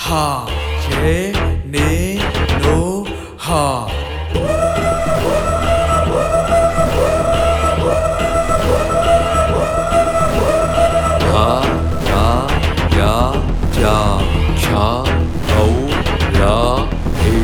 హా చే నే నో హా హా యా యా జా ఛా ఔ లా హే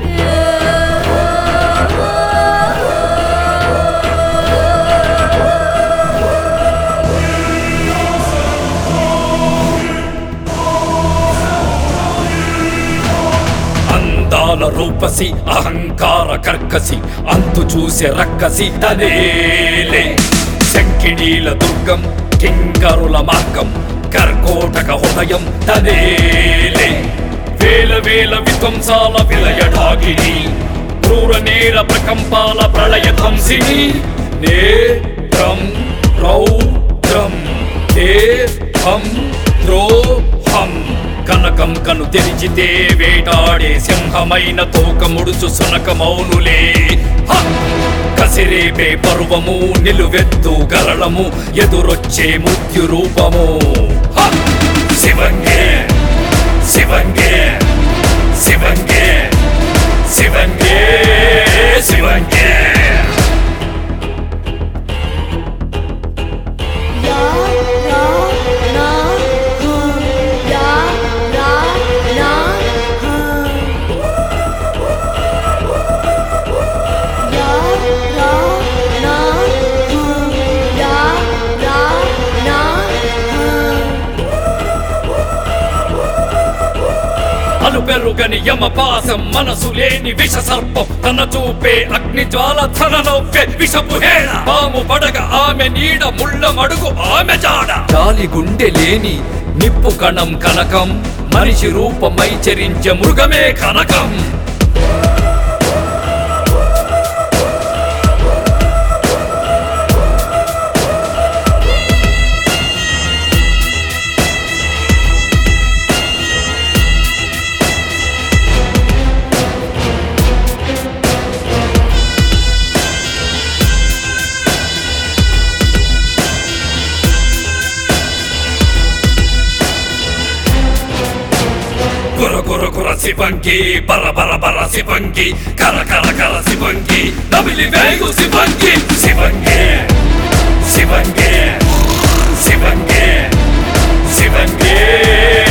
అందాల రూపసి అహంకార కర్కసి అంతు చూసే రక్కసి తనేలే శంకిణీల దుర్గం కింకరుల మార్గం కర్కోటక హృదయం తనేలే వేల వేల విధ్వంసాల విలయడాగిని క్రూర నేర ప్రకంపాల ప్రళయ ధ్వంసిని నేత్రం రౌద్రం దేహం ద్రోహం కనకం కను తెరిచితే వేటాడే సింహమైన తోక ముడుచు సునక మౌనులే హ! కసిరేపే పర్వము నిలువెత్తు గరళము ఎదురొచ్చే మృత్యు రూపము హ! శివంగే శివంగే శివంగే శివంగే శివంగే Ya ra na ha ya ra na ha Ya ra na ha ya ra na ha అలుపెరుగని యమ పాసం మనసు లేని విష సర్పం తన చూపే అగ్ని జ్వాల తన నవ్వే విషపు హేళ పాము పడగ ఆమె నీడ ముళ్ళ మడుగు ఆమె జాడ జాలి గుండె లేని నిప్పు కణం కనకం మనిషి రూపమై చరించే మృగమే కనకం గుర గుర గుర శివంగి బర బర బర శివంగి కర కర కర శివంగి నమిలి వేగు శివంగి శివంగి శివంగి శివంగి శివంగి